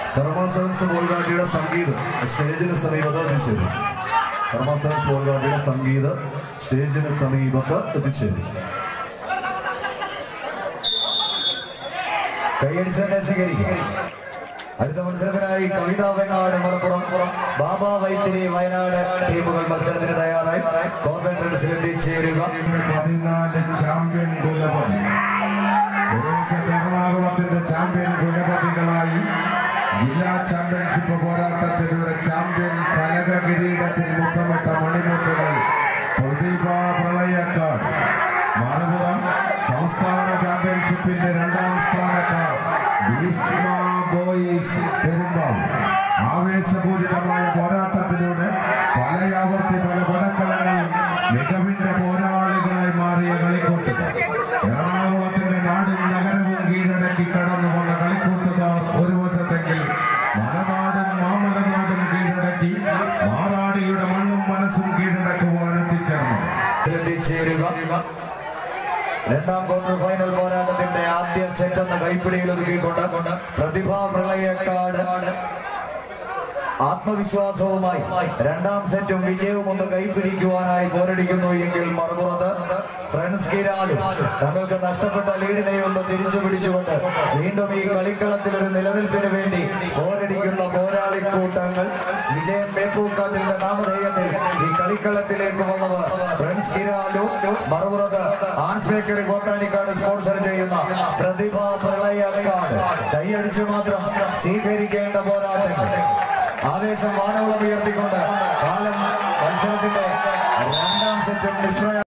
കർമാസൻസ് ബോൾഗാട്ടിയുടെ സംഗീതം സ്റ്റേജിന് സമീപത്ത് എത്തിച്ചേരും കർമാസൻസ് ബോൾഗാട്ടിയുടെ സംഗീതം സ്റ്റേജിന് സമീപത്ത് എത്തിച്ചേരും കൈയടിച്ച് തന്നെ സ്വീകരിക്കും അടുത്ത മത്സരത്തിനായി കവിത വയനാട് മലപ്പുറം ബാബ വൈത്തിരി വയനാട് ടീമുകൾ മത്സരത്തിന് തയ്യാറായി കോർപ്പറേറ്റ് റൺസിൽ എത്തിച്ചേരുക പതിനാല് ചാമ്പ്യൻ കുലപതി ഒരു ദിവസത്തെ എറണാകുളത്തിന്റെ ചാമ്പ്യൻ കുലപതികളായി ജില്ലാ ചാമ്പ്യൻഷിപ്പ് പോരാട്ടത്തിലൂടെ ചാമ്പ്യൻ കനക കിരീടത്തിൽ മുത്തമിട്ട മണിമുത്തുകൾ പ്രതിഭ പ്രളയക്കാട് മലപ്പുറം സംസ്ഥാന ചാമ്പ്യൻഷിപ്പിന്റെ രണ്ടാം സ്ഥാനക്കാർ ഭീഷ്മ ബോയ്സ് പെരുമ്പാവൂർ ആവേശപൂരിതമായ പോരാട്ടത്തിലൂടെ പലയാവർത്തി പല പടക്കളങ്ങളിൽ മികവിന്റെ പോരാളികളായി മാറിയ കളിക്കൂട്ടുകാർ എറണാകുളത്തിന്റെ നാടും നഗരവും കീഴടക്കി കടന്നു വന്ന കളിക്കൂട്ടുകാർ ഒരു വശത്തെങ്കിൽ മലനാടും മാമലനാടും കീഴടക്കി മാറാടിയുടെ മണ്ണും മനസ്സും കീഴടക്കുവാൻ എത്തിച്ചേർന്നു എത്തിച്ചേരുക രണ്ടാം ക്വാർട്ടർ ഫൈനൽ പോരാട്ടത്തിന്റെ ആദ്യ സെറ്റ് എന്ന കൈപ്പിടിയിൽ ഒതുക്കിക്കൊണ്ട് പ്രതിഭ പ്രളയക്കാട് ആത്മവിശ്വാസവുമായി രണ്ടാം സെറ്റും വിജയവും ഒന്ന് കൈപ്പിടിക്കുവാനായി പോരടിക്കുന്നു എങ്കിൽ മറുപുറത്ത് ഫ്രണ്ട്സ് കിരാലും തങ്ങൾക്ക് നഷ്ടപ്പെട്ട ലീഡിനെ ഒന്ന് തിരിച്ചു പിടിച്ചുകൊണ്ട് വീണ്ടും ഈ കളിക്കളത്തിൽ ഒരു നിലനിൽപ്പിന് വേണ്ടി പോരടിക്കുന്ന പോരാളി കൂട്ടങ്ങൾ വിജയൻ പേപ്പൂക്കാട്ടിന്റെ നാമധേയത്തിൽ ഈ കളിക്കളത്തിലേക്ക് വന്നവർ ഫ്രണ്ട്സ് കിരാലു മറുപുറത്ത് ആൻസ് ബേക്കറി കോത്താനിക്കാട് സ്പോൺസർ ചെയ്യുന്ന പ്രതിഭ പ്രളയക്കാട് കൈയടിച്ചു മാത്രം സ്വീകരിക്കേണ്ട പോരാട്ടങ്ങൾ ആവേശം വാനവളം ഉയർത്തിക്കൊണ്ട് കാലം മത്സരത്തിന്റെ രണ്ടാം സെറ്റും നിഷ്പ്രയ